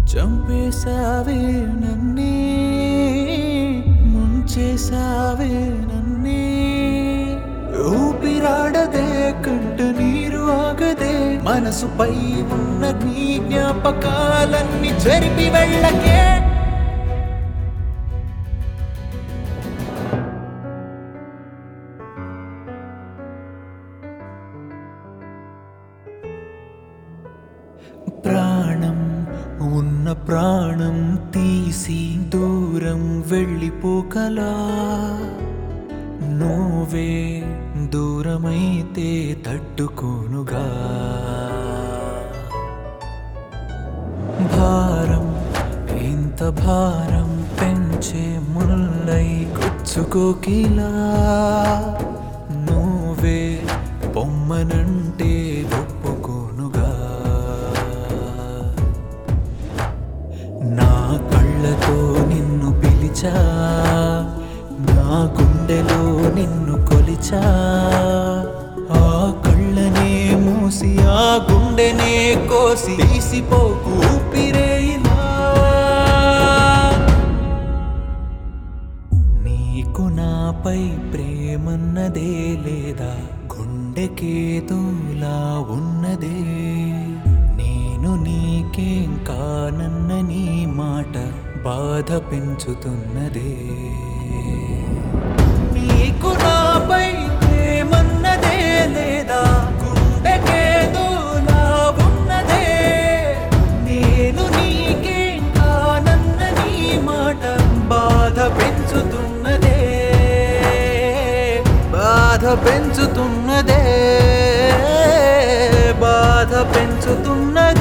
చంపేశావే నన్నే ముంచేశావే నన్నే ఊపిరాడదే కంట నీరు ఆగదే మనసుపై ఉన్న నీ జ్ఞాపకాలన్నీ జరిపి వెళ్ళకే ప్రాణం ఉన్న ప్రాణం తీసి దూరం వెళ్ళిపోకలా నువ్వే దూరమైతే తట్టుకోనుగా భారం ఇంత భారం పెంచే ముల్లై గుచ్చుకోకిలా నువ్వే పొమ్మనంటే ఒప్పుకోనుగా నా కళ్ళతో నిన్ను పిలిచా నా గుండెలో నిన్ను కొలిచా ఆ కళ్ళనే మూసి ఆ గుండెనే కోసి తీసిపోకు ఊపిరే ఇలా నీకు నాపై ప్రేమన్నదే లేదా గుండెకేతోలా ఉన్నదే నేను నీకేం కానన్న నీ మాట బాధ పెంచుతున్నదే నీకు నాపై ప్రేమన్నదే లేదా గుండెకేతోలా ఉన్నదే నేను నీకేం కానన్న నీ మాట బాధ పెంచుతున్నదే బాధ పెంచుతున్నదే బాధ పెంచుతున్నదే